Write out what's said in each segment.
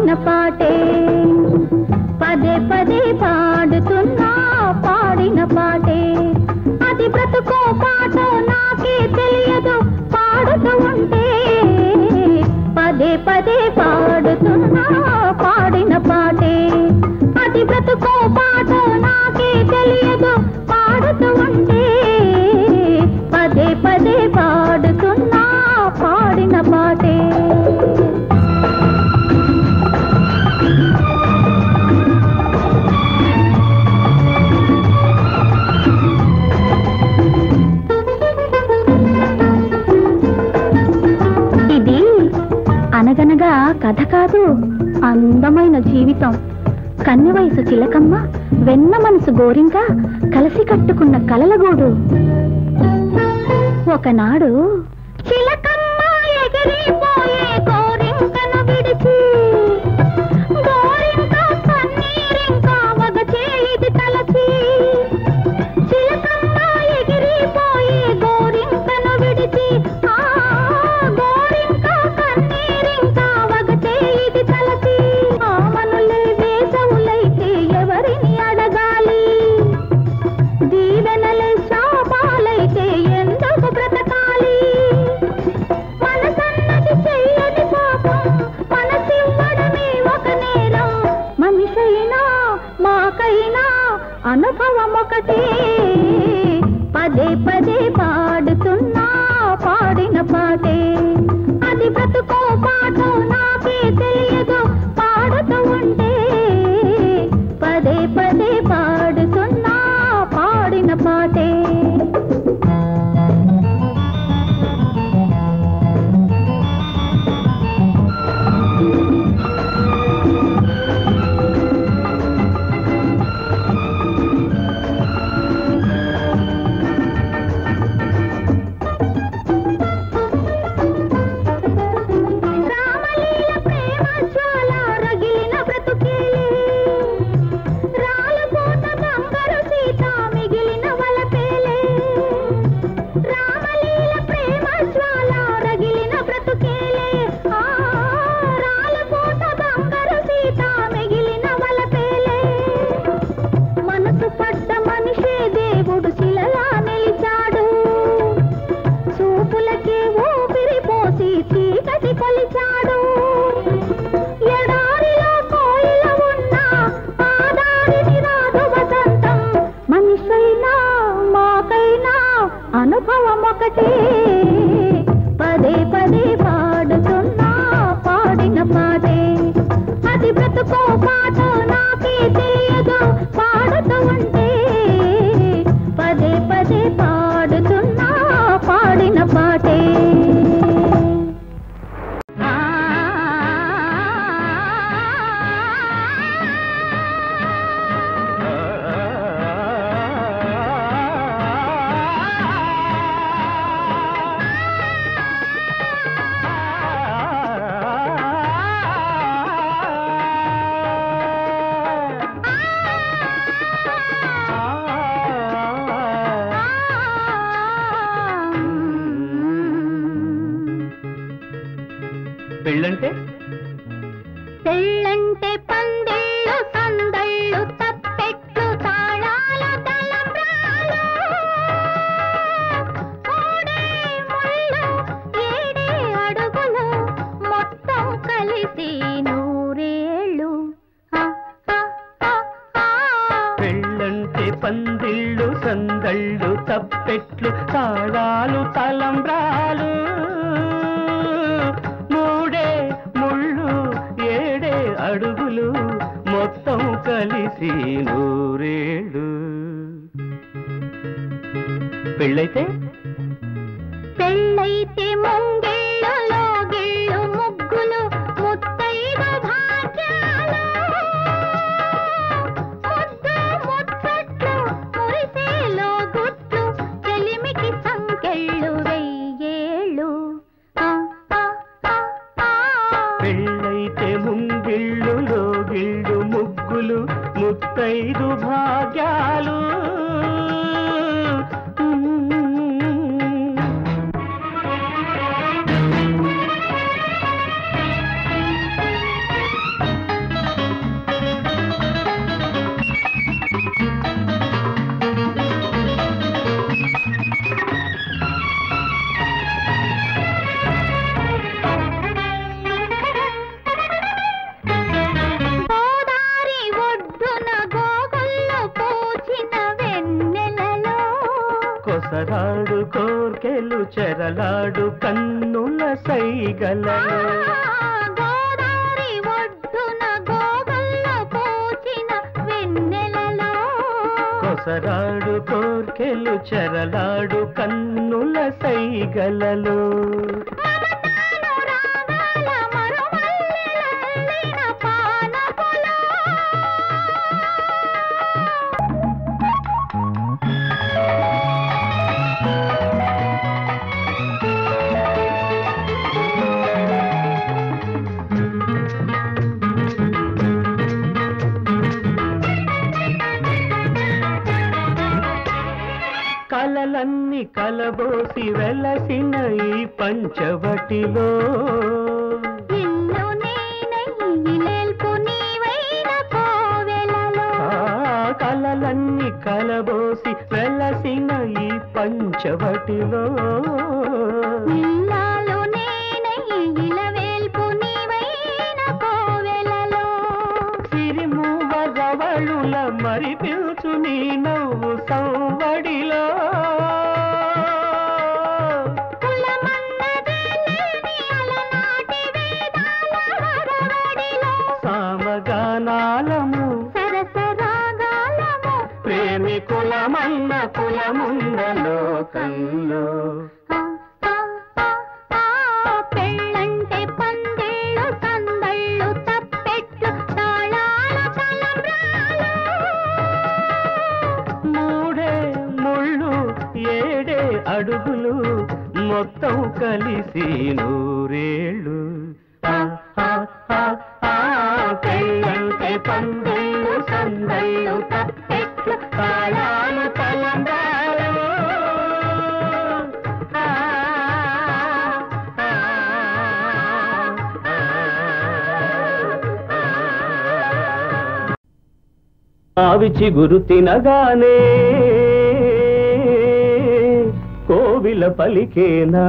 పాడిన పాటే పదే పదే పాడుతున్నా పాడిన పాటే అది బ్రతుకో పాటో నాకే తెలియదు పాడుతూ ఉంటే పదే పదే పాడుతున్నా పాడిన పాటే అది బ్రతుకో పాటో నాకే తెలియదు పాడుతూ ఉంటే పదే పదే పాడుతున్నా పాడిన పాటే ఇది అనగనగా కథ కాదు అందమైన జీవితం కన్య వయసు చిలకమ్మ వెన్న మనసు గోరింక కలిసి కట్టుకున్న కలలగూడు ఒకనాడు చిలకమ్మ ఎగిరిపోయే గోరింకను విడిచి గోరింక కన్నీరింక వగచే ఇది తలచి చిలకమ్మ ఎగిరిపోయే గోరింకను విడిచి ఆ గోరింక కన్నీరింక వగచే ఇది తలచి ఆమనులే వేసవులైతే ఎవరిని అడగాలి దీవెనలే శాపాలైతే ఎందుకు బ్రతకాలి మనసన్నది చెయ్యని పాపం మనసివ్వడమే ఒక నేరం మనిషైనా మాకైనా అనుభవం ఒకటే పదే పదే పాడుతున్నా పాడిన పాటే అది బ్రతుకో పాటో నాకే తెలియదు పాడుతూ ఉంటే పదే పదే పాడుతున్నా పాడిన పాటే రామలీల ప్రేమ జ్వాల రగిలిన బ్రతుకేలే రాలపోత బంగారు సీత మిగిలిన వలపేలే రామలీల ప్రేమ జ్వాల రగిలిన బ్రతుకేలే ఆ రాలపోత బంగారు సీత మిగిలిన వలపేలే మనసు పడ్డ మనిషే దేవుడు శిలలా నిలిచాడు చూపులకే ఊపిరి పోసి చీకటి కొలిచాడు ఎడారిలో కోయిల ఉన్నా ఆ దారిని రాదు వసంతం మనిషైనా మాకైనా అనుభవం ఒకటే పదే పదే పాడుతున్నా పాడిన పాటే అది బ్రతుకో పాటో నాకే తెలియదు పాడుతూ ఉంటే పదే పదే పాడుతున్నా పాడిన పాటే పెళ్ళంటే పెళ్ళంటే పందిళ్ళు సందళ్ళు తప్పెట్లు తాళాలు తలంబ్రాలు మూడే ముళ్ళు ఏడే అడుగులు మొత్తం కలిసి నూరేళ్ళు ఆ, ఆ, ఆ, ఆ. పెళ్ళంటే పందిళ్ళు సందళ్ళు తప్పెట్లు తాళాలు తలంబ్రాలు మూడే ముళ్ళు ఏడే అడుగులు మొత్తం కలిసి నూరేళ్ళు పెళ్ళైతే పెళ్ళైతే ముంగిళ్ళు లోగిళ్ళు ముగ్గులు ముత్తైదు భాగ్యాలు ముద్దు ముచ్చట్లు మురిసేలో గుట్లు చెలిమికి సంకెళ్ళు వెయ్యేళ్ళు ఆ, ఆ, ఆ, ఆ. పెళ్ళైతే ముంగిళ్ళు లోగిళ్ళు ముగ్గులు ముత్తైదు భాగ్యాలు కొసరాడు కోర్కెలు చెరలాడు కన్నుల సైగలలో గోదావరి ఒడ్డున గోగల్ల పోచిన వెన్నెలలో కొసరాడు కోర్కెలు చెరలాడు కన్నుల సైగలలో మమతాను రాగాల మరుమల్లెలల్లిన పానపులో కలలన్నీ కలబోసి వెలసిన ఈ పంచవటిలో ఇల్లు నేనై ఇలెల్పు నీవైన కోవెలలో ఆ కలలన్నీ కలబోసి వెలసిన ఈ పంచవటిలో ఇల్లాలు నేనై ఇలవేల్పు నీవైన కోవెలలో సిరిమూవ రవళుల మరి పిలుచు నీ నవ్వు సౌవడిలో కులమన్నదే లేని అలనాటి వేదాల హరవడిలో సామగానాలము సరసరాగాలము ప్రేమి కులమన్న కులమున్న లోకంలో ఆ, ఆ, ఆ, ఆ, పెళ్ళంటే పందిళ్ళు సందళ్ళు తప్పెట్లు తాళాల తలంబ్రాలు మూడే ముళ్ళు ఏడే అడుగులు మొత్తం కలిసి నూరేళ్ళు ఆ, ఆ, ఆ, ఆ, పెళ్ళంటే పందిళ్ళు సందళ్ళు తప్పెట్లు తాళాలు తలంబ్రాలు ఆ, ఆ, ఆ, ఆ. ఆవి చిగురు తినగానే కోవిల పలికేనా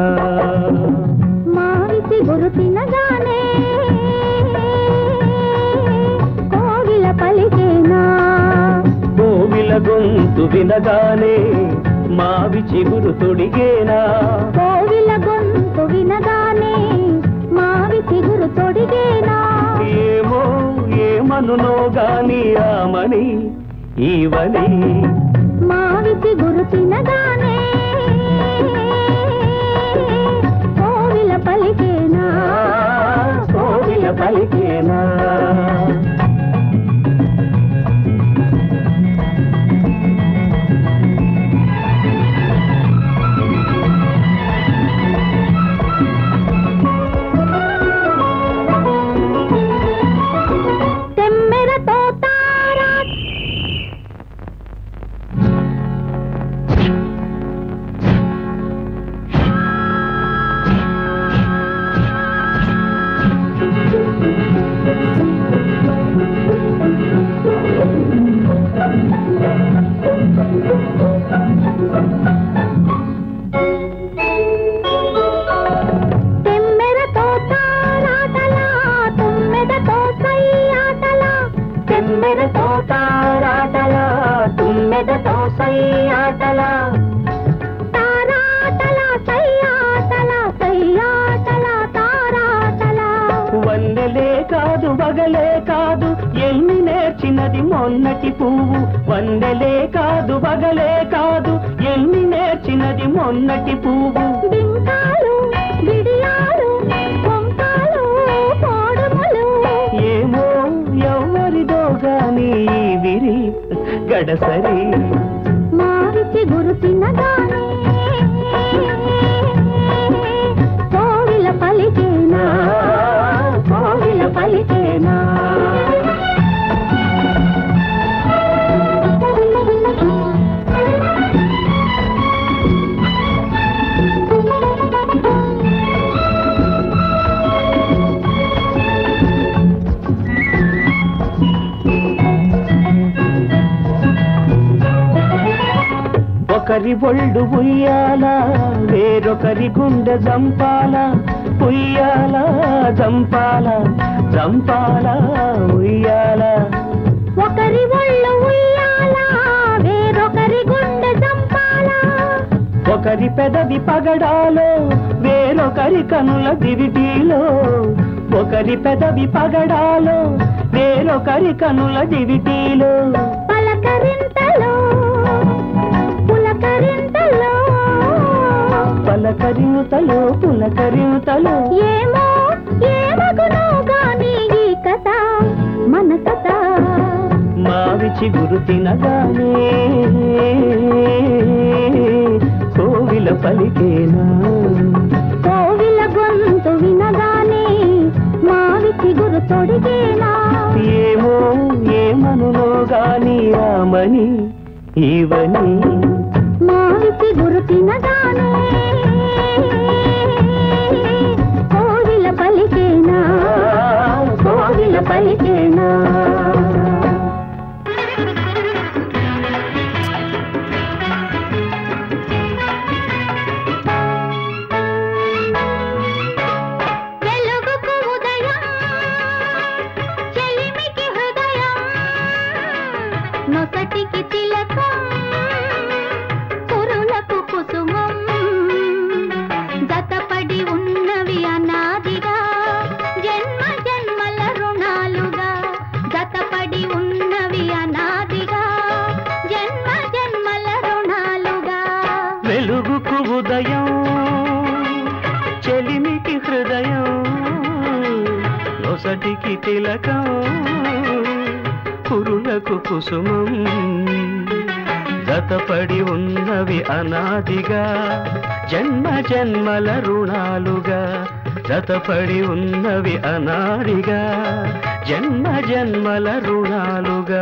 మావిసి గురు తినగానే కోవిల పలికేనా కోవిల గొంతు వినగానే మావి చిగురు తొడిగేనా కోవిల గొంతు వినగానే మావి చిగురు తొడిగేనా ఏమో ఏమనునో గాని ఆమని ఈవని మావి చిగురు తినగానే కోవిల పలికేనా కోవిల పలికేనా తెమ్మెరతో తారా తెమ్మెరతో తారాటలా తుమ్మెదతో సయ్యాటలా తెమ్మెరతో తారాటలా తుమ్మెదతో సయ్యాటలా తారాటలా సయ్యాటలా సయ్యాటలా తారాటలా వన్నెలే కాదు వగలే కాదు ఎన్ని నేర్చినది మొన్నటి పువ్వు వన్నెలే కాదు వగలే కాదు ఎన్ని నేర్చినది మొన్నటి పువ్వు బింకాలు బిడియాలు కొంకాలు కోడుములు ఏమో ఎవరిదో గాని ఈ విరి గడసరి మావిచి గురు తినగానే కోవిల పలికేనా కోవిల పలికేనా ఒకరి ఒళ్ళు ఉయ్యాల వేరొకరి గుండె జంపాల ఉయ్యాల జంపాల జంపాల ఉయ్యాల ఒకరి ఒళ్ళు ఉయ్యాల వేరొకరి గుండె చంపాల ఒకరి పెదవి పగడాలో వేరొకరి కనుల దివిటీలో ఒకరి పెదవి పగడాలో వేరొకరి కనుల దివిటీలో పలకరింతలో పులకరింతలో పలకరింతలో పులకరింతలో ఏమో ఏమగునో గాని ఈ కథ మన కథ మావి చిగురు తినగానే కోవిల పలికేనా కోవిల గొంతు వినగానే మావి చిగురు తొడిగేనా ఏమో ఏమనునో గాని రామని ఇవని మావి చిగురు తినగానే కోవిల పలికేనా కోవిల పలికేనా వెలుగుకు ఉదయం చెలిమికి హృదయం నొసటికి తిలకం కురులకు కుసుమం జతపడి ఉన్నవి అనాదిగా జన్మ జన్మల రుణాలుగా జతపడి ఉన్నవి అనాదిగా జన్మ జన్మల రుణాలుగా వెలుగుకు ఉదయం చెలిమికి హృదయం నొసటికి తిలకం కురులకు కుసుమం జతపడి ఉన్నవి అనాదిగా జన్మ జన్మల రుణాలుగా జతపడి ఉన్నవి అనాదిగా జన్మ జన్మల రుణాలుగా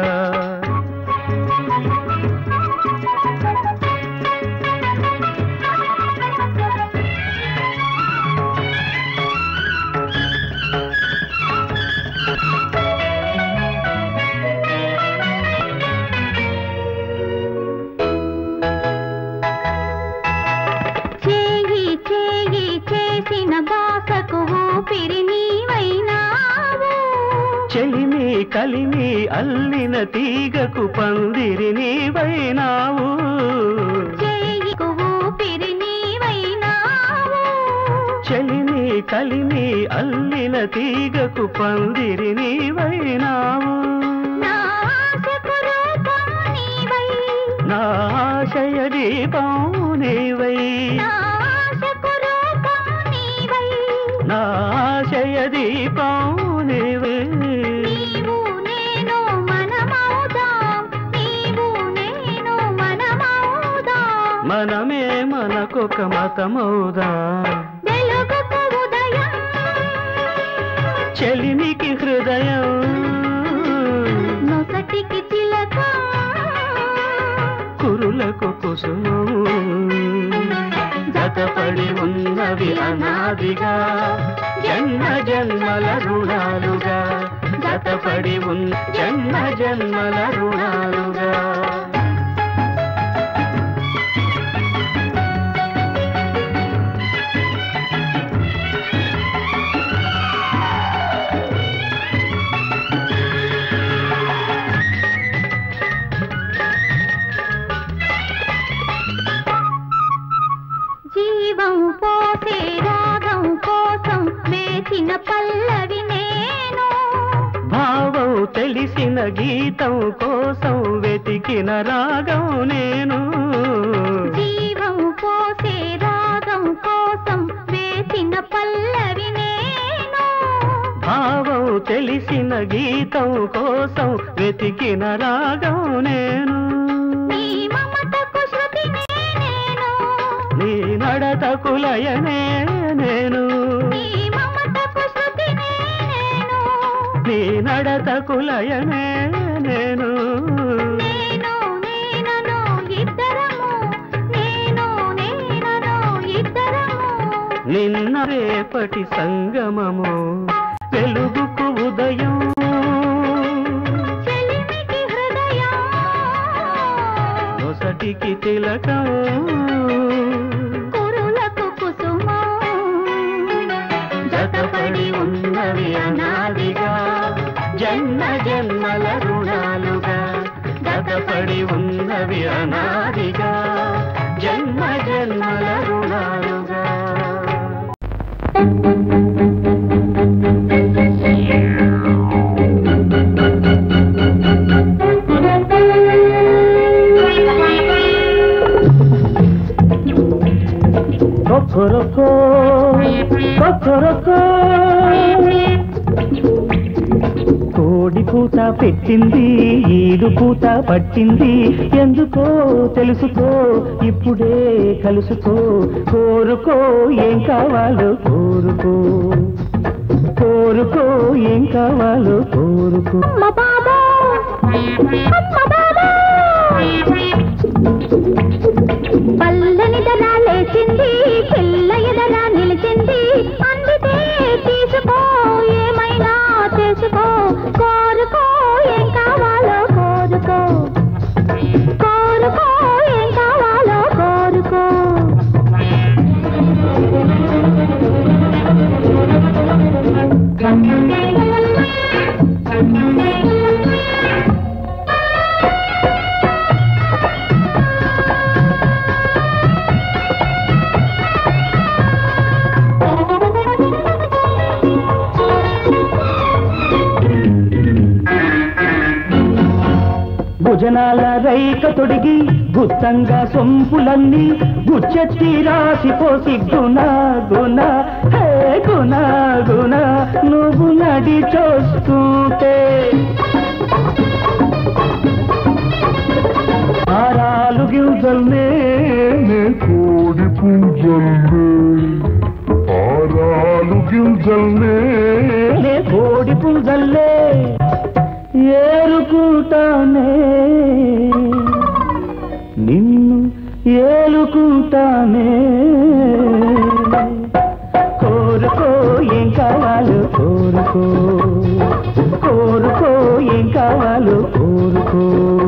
చేయి చేయి చేసిన బాసకు ఊపిరి నీవైనావు చెలిమి కలిమి అల్లిన తీగకు పందిరి నీవైనావు చేయికు ఊపిరి నీవైనావు చెలిమి కలిమి అల్లిన తీగకు పందిరి నీవైనావు నా ఆశకు రూపం నీవై నా ఆశయ దీపం నీవై నా ఆశకు రూపం నీవై నా ఆశయ దీపం నీవై నీవు నేను మనమవుదాం నీవు నేను మనమవుదాం మనమే మనకొక మతమౌదా వెలుగుకు ఉదయం చెలిమికి హృదయం నొసటికి చిలక కురులకు కుసుమం జతపడి ఉన్నవి అనాదిగా జన్మ జన్మల రుణాలుగా జతపడి ఉన్న జన్మ జన్మల రుణాలుగా జీవం పోసే రాగం కోసం వేచిన పల్లవి నేను భావం తెలిసిన గీతం కోసం వెతికిన రాగం నేను జీవం పోసే రాగం కోసం వేసిన పల్లవి నేను భావం తెలిసిన గీతం కోసం వెతికిన రాగం నేను నీ మమతకు శృతినే నేను నీ నడతకు లయనే నేను నీ మమతకు శృతినే నేను నీ నడతకు లయనే నేను నేను నేనను ఇద్దరము నేను నేనను ఇద్దరము నిన్న రేపటి సంగమము వెలుగుకు ఉదయం చెలిమికి హృదయం నొసటికి తిలకం కురులకు కుసుమం జతపడి ఉన్నవి అనాదిగా జన్మ జన్మల రుణాలుగా జతపడి ఉన్నవి అనాదిగా జన్మ జన్మల పెట్టింది ఈడు పూత పట్టింది ఎందుకో తెలుసుకో ఇప్పుడే కలుసుకో కోరుకో ఏం కావాలో కోరుకో కోరుకో ఏం కావాలో కోరుకో అమ్మ బాబా అమ్మ బాబా పల్లని ధర లేచింది పిల్ల ఎదర నిలిచింది అందితే తీసుకో ఏమైనా చేసుకో కోరుకో ఏం కావాలో కోరుకో కోరుకో ఏం కావాలో కోరుకో భుజనాల రైక తొడిగి గుత్తంగా సొంపులన్నీ గుచ్చెత్తి రాసిపోసి గుణ గుణ హే గుణ గుణ నువ్వు నడి చూస్తుంటే ఆరాలు గింజల్నే కోడి పుంజల్నే ఆరాలు గింజల్నే నే కోడి పుంజల్లే ఏరుకుంటానే నిన్ను ఏలుకుంటానే కోరుకో ఏం కావాలో కోరుకో కోరుకో ఏం కావాలో కోరుకో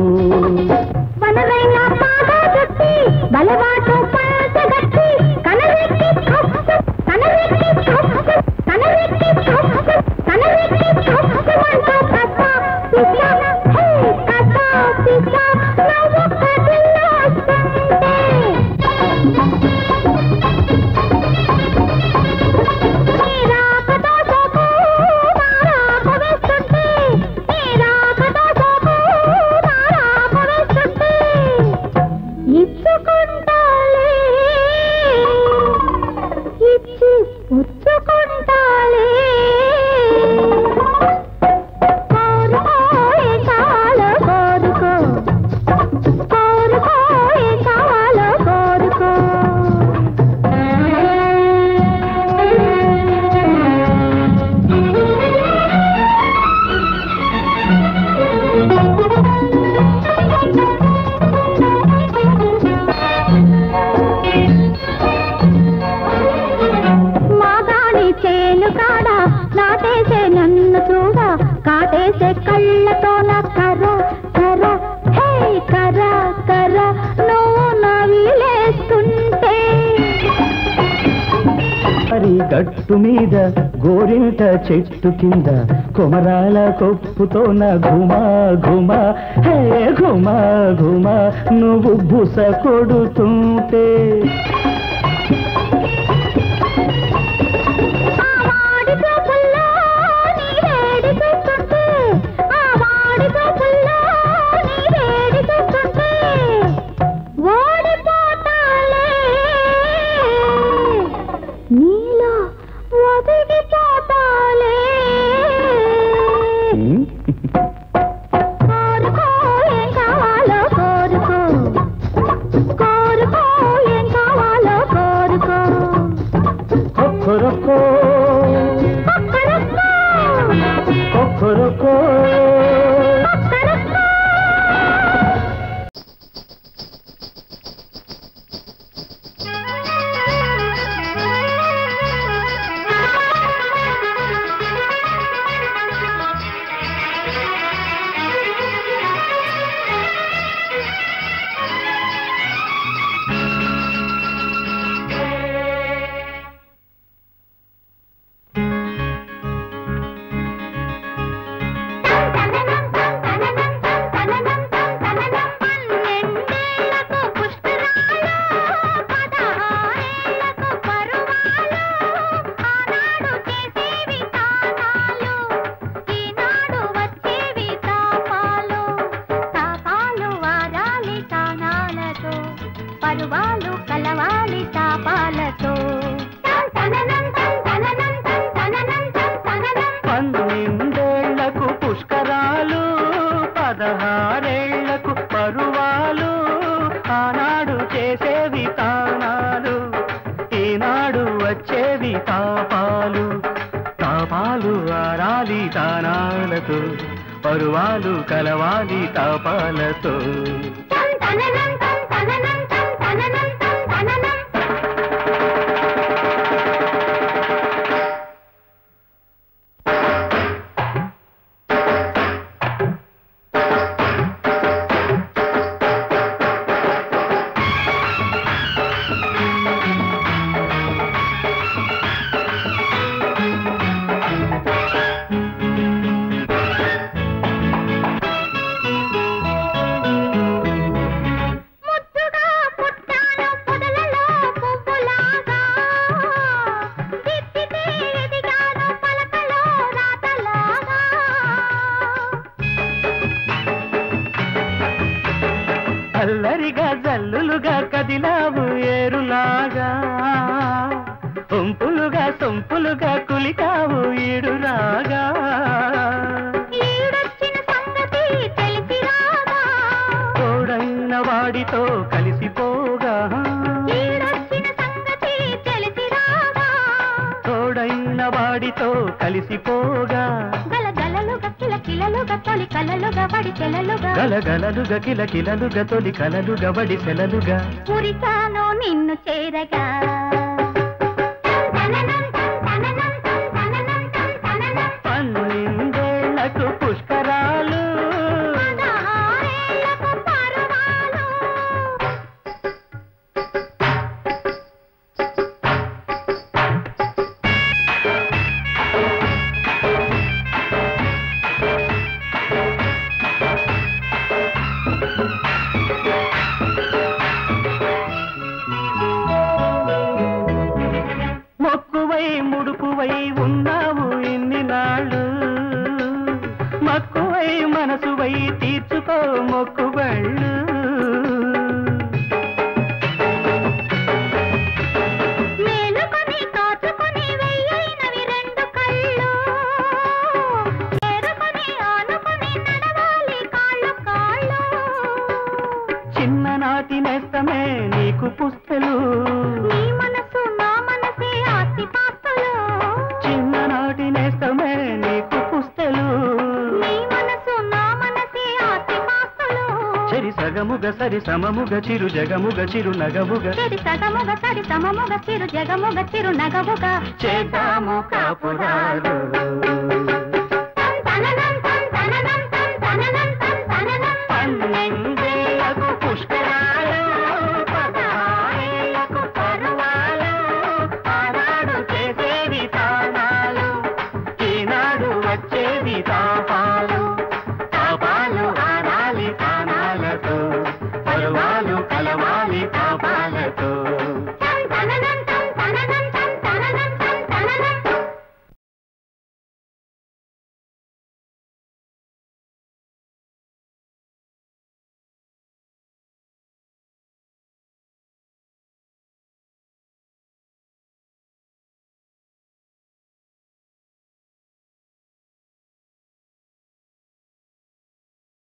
వనరైన పాద చుట్టి బలవాటు పంచగట్టి కనరెక్కి కప్పు కనరెక్కి కప్పు కనరెక్కి కప్పు కనరెక్కి కప్పు అంటూ కథ పిస హే కథ పిస నవ్వు కథల్లో వస్తుంటే నీ రాకతో సోకు నా రాక వేస్తుంటే నీ రాకతో సోకు నా రాక వేస్తుంటే ఇచ్చుకుంటాలే ఇచ్చి పుచ్చుకుంటాలే కోరుకో ఏ కావాలో కోరుకో కోరుకో ఏ కావాలో కోరుకో మాగాడి చేను కాడ నాటేసే నన్ను చూడ కాటేసే కళ్ళతో నా కర్ర కర్ర హే కర్ర కర్ర నువ్వు నవిలేస్తుంటే మరి గట్టు మీద గోరింట చెట్టు కింద కొమరాల కొప్పుతోన ఘుమా ఘుమా హే ఘుమా ఘుమా నువ్వు బుస కొడుతుంటే ఆ వాడి చూపుల్లో నీ వేడి చూస్తుంటే ఆ వాడి చూపుల్లో నీ వేడి చూస్తుంటే ఓడిపోతాలే నీలో ఒదిగిపోతాలే ఉమ్, కోరుకో ఏం కావాలో కోరుకో కోరుకో ఏం కావాలో పదహారేళ్లకు పరువాలు ఆనాడు చేసేవి తానాలు ఈనాడు వచ్చేవి తాపాలు తాపాలు ఆరాలి తానాలతో పరువాలు కలవాలి తాపాలతో తం తననం తం తననం తం తననం తం తననం ముద్దుగా పుట్టాను పొదలలో పువ్వులాగా దిద్దితే ఎదిగాను పలకలో రాతలాగా అల్లరిగా జల్లులుగా కదిలావు ఏరులాగా ఒంపులుగా సొంపులుగా కులికావు ఈడులాగా ఈడొచ్చిన సంగతి తెలిసి రాగా తోడైన వాడితో కలిసిపోగా ఈడొచ్చిన సంగతి తెలిసి రాగా తోడైన వాడితో కలిసిపోగా గలగలలుగా కిలకిలలుగా తొలి కలలుగా వడి తెలలుగా గలగలలుగా కిలకిలలుగా తొలి కలలుగా వడి సెలలుగా మురికాను నిన్ను చేరగా తననం తం తననం తం తననం తం తననం పన్నెండేళ్లకు పుష్కరాలు పదహారేళ్లకు పరువాలు మొక్కువై ముడుపువై ఉన్నావు ఇన్ని నాళ్ళు మక్కువై మనసువై తీర్చుకో మొక్కుబళ్ళు మేలుకొని కాచుకొని వెయ్యైనవి రెండు కళ్ళు చేరుకొని ఆనుకొని నడవాలి కాళ్ళు కాళ్ళు చిన్ననాటి నేస్తమే నీకు పుస్తలు నీ మనసు నా మనసే ఆస్తి పాస్తులు చిన్ననాటి నేస్తమే నీకు పుస్తలు నీ మనసు నా మనసే ఆస్తి పాస్తులు చెరి సగముగ సరి సమముగ చిరు జగముగ చిరు నగముగ చెరి సగముగ సరి సమముగ చిరు జగముగ చిరు నగవుగా చేద్దాము కాపురాలు